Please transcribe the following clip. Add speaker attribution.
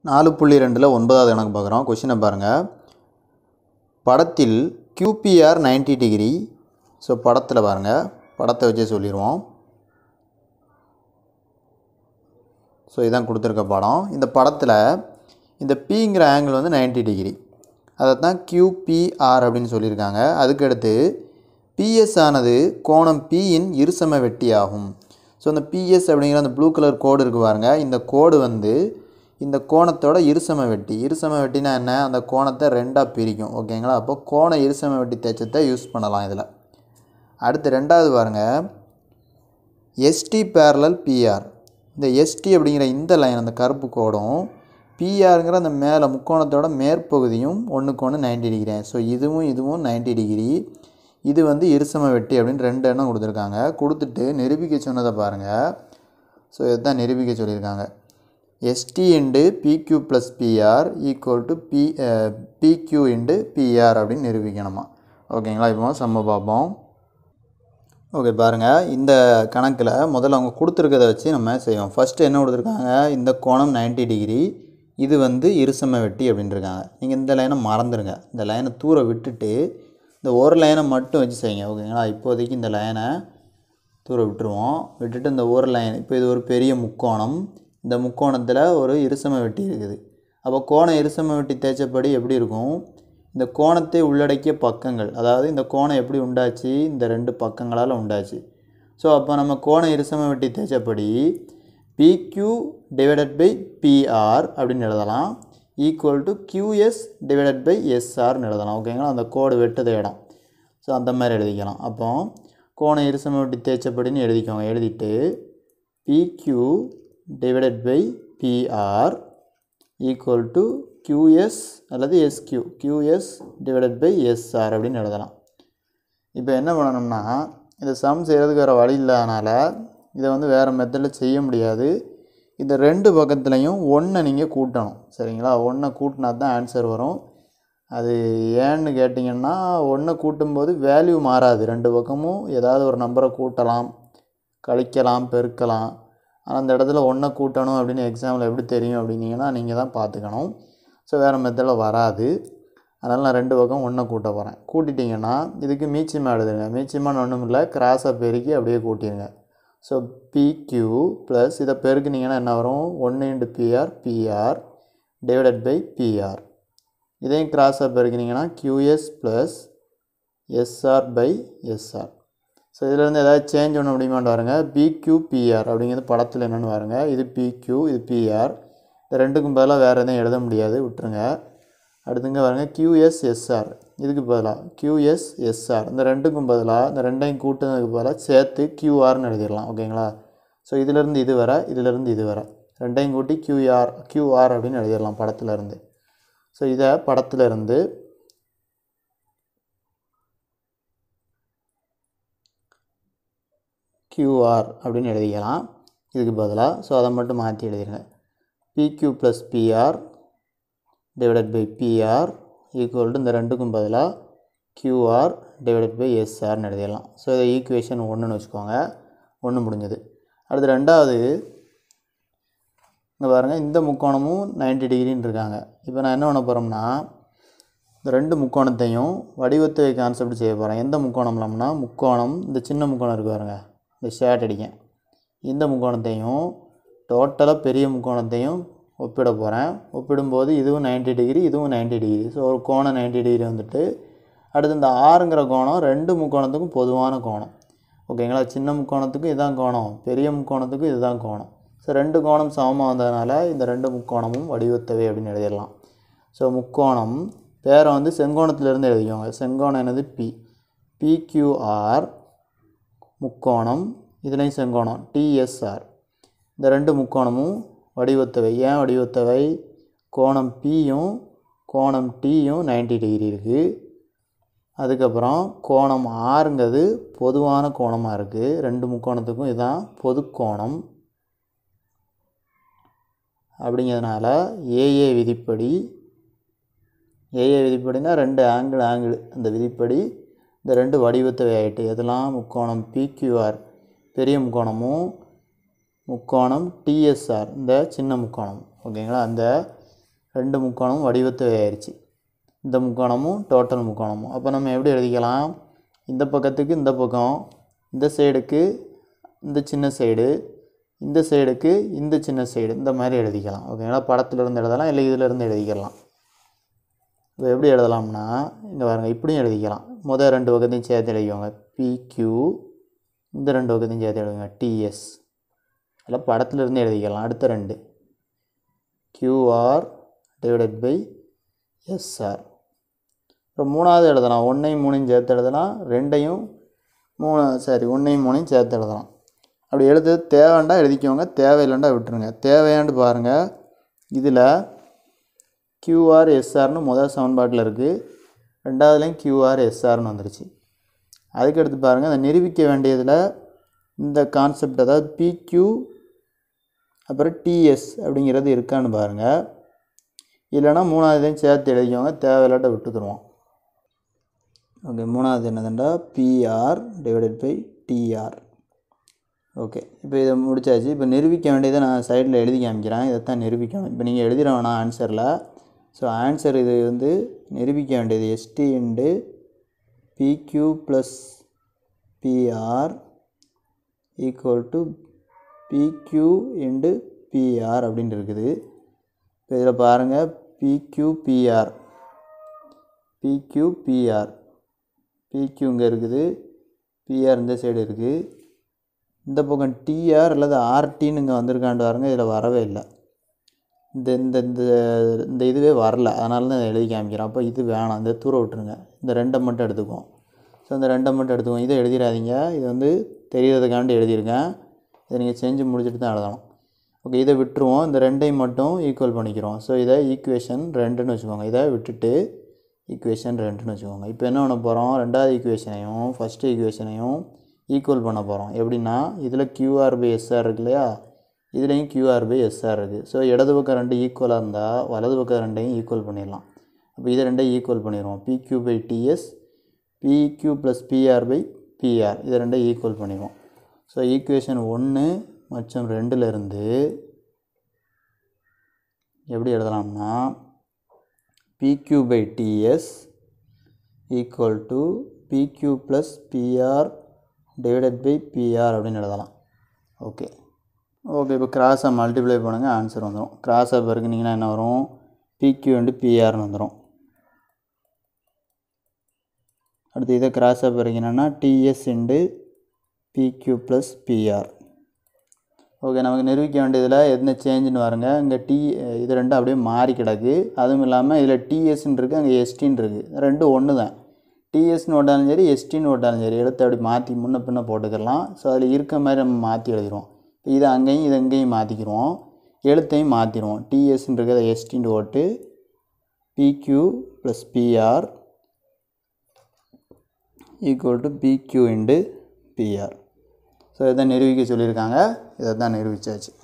Speaker 1: நாலு புள்ளி ரெண்டில் ஒன்பதாவது கணக்கு பார்க்குறோம் கொஷினை பாருங்கள் படத்தில் QPR 90 டிகிரி ஸோ படத்தில் பாருங்கள் படத்தை வச்சே சொல்லிடுவோம் ஸோ இதான் கொடுத்துருக்க படம் இந்த படத்தில் இந்த பிங்கிற ஆங்கிள் வந்து 90 டிகிரி அதை தான் QPR அப்படின்னு சொல்லியிருக்காங்க அதுக்கடுத்து பிஎஸ் ஆனது கோணம் பியின் இருசம வெட்டி ஆகும் ஸோ இந்த பிஎஸ் அப்படிங்கிற அந்த ப்ளூ கலர் கோடு இருக்கு பாருங்க இந்த கோடு வந்து இந்த கோணத்தோட இருசம வெட்டி இருசம வெட்டினா என்ன அந்த கோணத்தை ரெண்டாக பிரிக்கும் ஓகேங்களா அப்போ கோண இருசம வெட்டி தேய்ச்சத்தை யூஸ் பண்ணலாம் இதில் அடுத்து ரெண்டாவது பாருங்கள் எஸ்டி பேரலல் பிஆர் இந்த எஸ்டி அப்படிங்கிற இந்த லைன் அந்த கருப்பு கோடும் பிஆருங்கிற அந்த மேலே முக்கோணத்தோட மேற்பகுதியும் ஒன்றுக்கு ஒன்று நைன்டி டிகிரி ஸோ இதுவும் இதுவும் 90 டிகிரி இது வந்து இருசம வெட்டி அப்படின்னு ரெண்டு எண்ணம் கொடுத்துருக்காங்க கொடுத்துட்டு நிரூபிக்க சொன்னதை பாருங்கள் ஸோ இதுதான் நிரூபிக்க சொல்லியிருக்காங்க ST into PQ plus PR equal to P PQ into PR அப்படின்னு நிரூபிக்கணுமா ஓகேங்களா இப்போ சம்ம பார்ப்போம் ஓகே பாருங்கள் இந்த கணக்கில் முதல்ல அவங்க கொடுத்துருக்கதை வச்சு நம்ம செய்வோம் ஃபஸ்ட்டு என்ன கொடுத்துருக்காங்க இந்த கோணம் 90 டிகிரி இது வந்து இருசம வெட்டி அப்படின்னு இருக்காங்க நீங்கள் இந்த லைனை மறந்துடுங்க இந்த லைனை தூர விட்டுட்டு இந்த ஒரு லைனை மட்டும் வச்சு செய்யுங்க ஓகேங்களா இப்போதைக்கு இந்த லைனை தூர விட்டுருவோம் விட்டுட்டு இந்த ஒரு லைன் இப்போ இது ஒரு பெரிய முக்கோணம் இந்த முக்கோணத்தில் ஒரு இருசம வெட்டி இருக்குது அப்போ கோண இருசம வெட்டி தேய்ச்சபடி எப்படி இருக்கும் இந்த கோணத்தை உள்ளடக்கிய பக்கங்கள் அதாவது இந்த கோணம் எப்படி உண்டாச்சு இந்த ரெண்டு பக்கங்களால் உண்டாச்சு ஸோ அப்போ நம்ம கோண இருசம வெட்டி தேய்ச்சபடி பிக்யூ டிவைடட் பை பிஆர் அப்படின்னு எழுதலாம் equal to QS divided by எஸ்ஆர்னு எழுதலாம் ஓகேங்களா அந்த கோடு வெட்டுத இடம் ஸோ அந்த மாதிரி எழுதிக்கலாம் அப்போ கோண இருசம வெட்டி தேய்ச்சபடின்னு எழுதிக்கோங்க எழுதிட்டு PQ divided by PR equal to QS அல்லது SQ QS divided by SR அப்படின்னு எழுதலாம் இப்போ என்ன பண்ணணும்னா இந்த சம் செய்கிறதுக்கு வேறு வழி இல்லாதனால இதை வந்து வேறு மெத்தடில் செய்ய முடியாது இந்த ரெண்டு பக்கத்துலேயும் ஒன்றை நீங்கள் கூட்டணும் சரிங்களா ஒன்றை கூட்டினா தான் ஆன்சர் வரும் அது ஏன்னு கேட்டிங்கன்னா ஒன்றை கூட்டும்போது வேல்யூ மாறாது ரெண்டு பக்கமும் ஏதாவது ஒரு நம்பரை கூட்டலாம் கழிக்கலாம் பெருக்கலாம் ஆனால் அந்த இடத்துல ஒன்றை கூட்டணும் அப்படின்னு எக்ஸாமில் எப்படி தெரியும் அப்படின்னீங்கன்னா நீங்கள் தான் பார்த்துக்கணும் ஸோ வேறு மெத்தடில் வராது அதனால் நான் ரெண்டு பக்கம் ஒன்றை கூட்ட போகிறேன் கூட்டிட்டிங்கன்னா இதுக்கு மீச்சியமாக எழுதுங்க மீச்சியமான ஒன்றும் இல்லை கிராஸாக பெருக்கி அப்படியே கூட்டிடுங்க ஸோ பிக்யூ ப்ளஸ் இதை பெருக்குனிங்கன்னா என்ன வரும் ஒன்று into PR PR divided by PR இதையும் கிராஸாக பெருக்கினீங்கன்னா QS plus SR by SR so இதுலேருந்து ஏதாவது சேஞ்ச் ஒன்று அப்படிமான்னு பாருங்க பிக்யூ பிஆர் அப்படிங்கிறது படத்தில் என்னென்னு பாருங்க இது பிக்யூ இது பிஆர் இந்த ரெண்டுக்கும் பதிலாக வேறு எதுவும் எழுத முடியாது விட்டுருங்க அடுத்துங்க பாருங்க கியூஎஸ் எஸ்ஆர் இதுக்கு பதிலாக கியூஎஸ் எஸ்ஆர் இந்த ரெண்டுக்கும் பதிலாக இந்த ரெண்டையும் கூட்டுனதுக்கு பதிலாக சேர்த்து கியூஆர்னு எழுதிடலாம் ஓகேங்களா ஸோ இதிலேருந்து இது வர இதிலேருந்து இது வர ரெண்டையும் கூட்டி கியூஆர் கியூஆர் அப்படின்னு எழுதிடலாம் படத்துல இருந்து ஸோ இதை படத்துல இருந்து கியூஆர் அப்படின்னு எழுதிக்கலாம் இதுக்கு பதிலாக ஸோ அதை மட்டும் மாற்றி எழுதிருங்க PQ plus PR divided by PR equal to இந்த ரெண்டுக்கும் பதிலாக கியூஆர் டிவைடட் பை எஸ்ஆர்னு எழுதிடலாம் ஸோ இதை ஈக்குவேஷன் ஒன்றுன்னு வச்சுக்கோங்க ஒன்று முடிஞ்சது அடுத்து ரெண்டாவது இங்கே பாருங்கள் இந்த முக்கோணமும் 90 டிகிரின்னு இருக்காங்க இப்போ நான் என்ன பண்ண போகிறோம்னா இந்த ரெண்டு முக்கோணத்தையும் வடிவத்தை கான்செப்ட் செய்ய போகிறேன் எந்த முக்கோணம்லாம்னா முக்கோணம் இந்த சின்ன முக்கோணம் இருக்கு பாருங்க இந்த ஷேட் அடிக்கேன் இந்த முக்கோணத்தையும் டோட்டலாக பெரிய முக்கோணத்தையும் ஒப்பிட போகிறேன் ஒப்பிடும்போது இதுவும் 90 டிகிரி இதுவும் 90 டிகிரி ஸோ ஒரு கோணம் 90 டிகிரி வந்துட்டு அடுத்து இந்த ஆறுங்கிற கோணம் ரெண்டு முக்கோணத்துக்கும் பொதுவான கோணம் ஓகேங்களா சின்ன முக்கோணத்துக்கும் இதுதான் கோணம் பெரிய முக்கோணத்துக்கும் இதுதான் கோணம் ஸோ ரெண்டு கோணம் சமமாக வந்ததுனால இந்த ரெண்டு முக்கோணமும் வடிவத்தவை அப்படின்னு எழுதிடலாம் ஸோ முக்கோணம் பேரை வந்து செங்கோணத்திலேருந்து எழுதிக்கோங்க செங்கோணம் என்னது பி பிக்யூஆர் முக்கோணம் இதுலேயும் செங்கோணம் டிஎஸ்ஆர் இந்த ரெண்டு முக்கோணமும் வடிவத்தவை ஏன் வடிவத்தவை கோணம் பியும் கோணம் டியும் 90 டிகிரி இருக்குது அதுக்கப்புறம் கோணம் ஆறுங்கிறது பொதுவான கோணமாக இருக்குது ரெண்டு முக்கோணத்துக்கும் இதுதான் பொது கோணம் அப்படிங்கிறதுனால ஏஏ விதிப்படி ஏஏ விதிப்படினா ரெண்டு ஆங்கிள் ஆங்கிள் அந்த விதிப்படி இந்த ரெண்டு வடிவத்தவை ஆகிட்டு எதெல்லாம் முக்கோணம் பிக்யூஆர் பெரிய முக்கோணமும் முக்கோணம் டிஎஸ்ஆர் இந்த சின்ன முக்கோணம் ஓகேங்களா அந்த ரெண்டு முக்கோணமும் வடிவத்தை ஆயிடுச்சு இந்த முக்கோணமும் டோட்டல் முக்கோணமும் அப்போ நம்ம எப்படி எழுதிக்கலாம் இந்த பக்கத்துக்கு இந்த பக்கம் இந்த சைடுக்கு இந்த சின்ன சைடு இந்த சைடுக்கு இந்த சின்ன சைடு இந்த மாதிரி எழுதிக்கலாம் ஓகேங்களா படத்துலேருந்து எழுதலாம் இல்லை இதிலேருந்து எழுதிக்கலாம் இப்போ எப்படி எழுதலாம்னா இங்கே பாருங்கள் இப்படியும் எழுதிக்கலாம் முதல் ரெண்டு பக்கத்தையும் சேர்த்து எழுதிக்கோங்க பிக்யூ இந்த ரெண்டு பக்கத்தையும் சேர்த்து எழுதுங்க டிஎஸ் அதில் படத்துலேருந்து எழுதிக்கலாம் அடுத்த ரெண்டு கியூஆர் டிவைடட் பை எஸ்ஆர் அப்புறம் மூணாவது எழுதலாம் ஒன்றையும் மூணையும் சேர்த்து எழுதலாம் ரெண்டையும் மூணு சாரி ஒன்றையும் மூணையும் சேர்த்து எழுதலாம் அப்படி எழுது தேவைண்டா எழுதிக்கோங்க தேவையில்லைண்டா விட்டுருங்க தேவையாண்டு பாருங்கள் இதில் கியூஆர் எஸ்ஆர்னு முதல் சமன்பாட்டில் இருக்குது ரெண்டாவதுலேயும் கியூஆர் எஸ்ஆர்னு வந்துருச்சு அதுக்கடுத்து பாருங்கள் அதை நிரூபிக்க வேண்டியதில் இந்த கான்செப்ட் அதாவது பிக்யூ அப்புறம் டிஎஸ் அப்படிங்கிறது இருக்கான்னு பாருங்கள் இல்லைனா மூணாவதையும் சேர்த்து எழுதிக்கோங்க தேவையில்லாட்ட விட்டுக்குருவோம் ஓகே மூணாவது என்னதுண்டா PR divided by TR okay இப்போ இதை முடிச்சாச்சு இப்போ நிரூபிக்க வேண்டியதை நான் சைடில் எழுதி காமிக்கிறேன் இதைத்தான் நிரூபிக்கணும் இப்போ நீங்கள் எழுதிட வேணாம் ஆன்சரில் ஸோ ஆன்சர் இது வந்து நிரூபிக்க வேண்டியது ST into PQ plus PR equal to PQ into PR அப்படின்னு இருக்குது இப்போ இதில் பாருங்கள் பிக்யூ பிஆர் பிக்யூ பிஆர் பிக்யூ இங்கே இருக்குது பிஆர் இந்த சைடு இருக்குது இந்த பக்கம் டிஆர் அல்லது ஆர்டின்னு இங்கே வந்திருக்காண்டு பாருங்க இதில் வரவே இல்லை இந்த இந்த இந்த இந்த இதுவே வரல அதனால தான் இதை எழுதி காமிக்கிறேன் அப்போ இது வேணாம் இந்த தூர விட்டுருங்க இந்த ரெண்டை மட்டும் எடுத்துக்குவோம் ஸோ இந்த ரெண்டை மட்டும் எடுத்துக்குவோம் இதை எழுதிடாதீங்க இது வந்து தெரியறதுக்காண்டி எழுதியிருக்கேன் இதை நீங்கள் செஞ்சு முடிச்சுட்டு தான் எழுதணும் ஓகே இதை விட்டுருவோம் இந்த ரெண்டையும் மட்டும் ஈக்குவல் பண்ணிக்கிறோம் ஸோ இதை ஈக்குவேஷன் ரெண்டுன்னு வச்சுக்கோங்க இதை விட்டுட்டு ஈக்குவேஷன் ரெண்டுன்னு வச்சுக்கோங்க இப்போ என்ன பண்ண போகிறோம் ரெண்டாவது ஈக்குவேஷனையும் ஃபஸ்ட்டு ஈக்குவேஷனையும் ஈக்குவல் பண்ண போகிறோம் எப்படின்னா இதில் கியூஆர் பை எஸ்ஆர் இருக்கு இல்லையா இதுலேயும் கியூஆர் பை எஸ்ஆர் இருக்குது ஸோ இடது பக்கம் ரெண்டு ஈக்குவலாக இருந்தால் வலது பக்கம் ரெண்டையும் ஈக்குவல் பண்ணிடலாம் அப்போ இதை ரெண்டையும் ஈக்குவல் பண்ணிடுவோம் PQ by TS PQ plus PR by PR இதை ரெண்டையும் ஈக்குவல் பண்ணிடுவோம் ஸோ ஈக்குவேஷன் ஒன்று மற்றும் ரெண்டுலேருந்து எப்படி எழுதலாம்னா PQ by TS equal to PQ plus PR divided by PR அப்படின்னு எழுதலாம் ஓகே ஓகே இப்போ கிராஸை மல்டிப்ளை பண்ணுங்கள் ஆன்சர் வந்துடும் கிராஸை பெருக்குனிங்கன்னா என்ன வரும் பிக்யூ அண்டு பிஆர்னு வந்துடும் அடுத்து இதை கிராஸாக பெருக்கினோன்னா TS into PQ plus PR okay நமக்கு நிரூபிக்க வேண்டியதில் என்ன சேஞ்சுன்னு பாருங்க இங்கே டி இது ரெண்டும் அப்படியே மாறி கிடக்கு அதுவும் இல்லாமல் இதில் டிஎஸ்ன்னு இருக்குது அங்கே எஸ்டின்னு இருக்குது ரெண்டும் ஒன்று தான் டிஎஸ்னு ஓட்டாலும் சரி எஸ்டின்னு ஓட்டாலும் சரி எடுத்து அப்படி மாற்றி முன்ன பின்ன போட்டுக்கலாம் ஸோ அதில் இருக்க மாதிரி நம்ம மாற்றி எழுதிடுவோம் இது அங்கேயும் இது அங்கேயும் மாற்றிக்கிடுவோம் எழுத்தையும் மாற்றிடுவோம் டிஎஸ்ன்னு இருக்கிறத எஸ்டின்னு ஓட்டு PQ plus PR equal to PQ into PR so இதை நிரூபிக்க சொல்லியிருக்காங்க இதை தான் நிரூபித்தாச்சு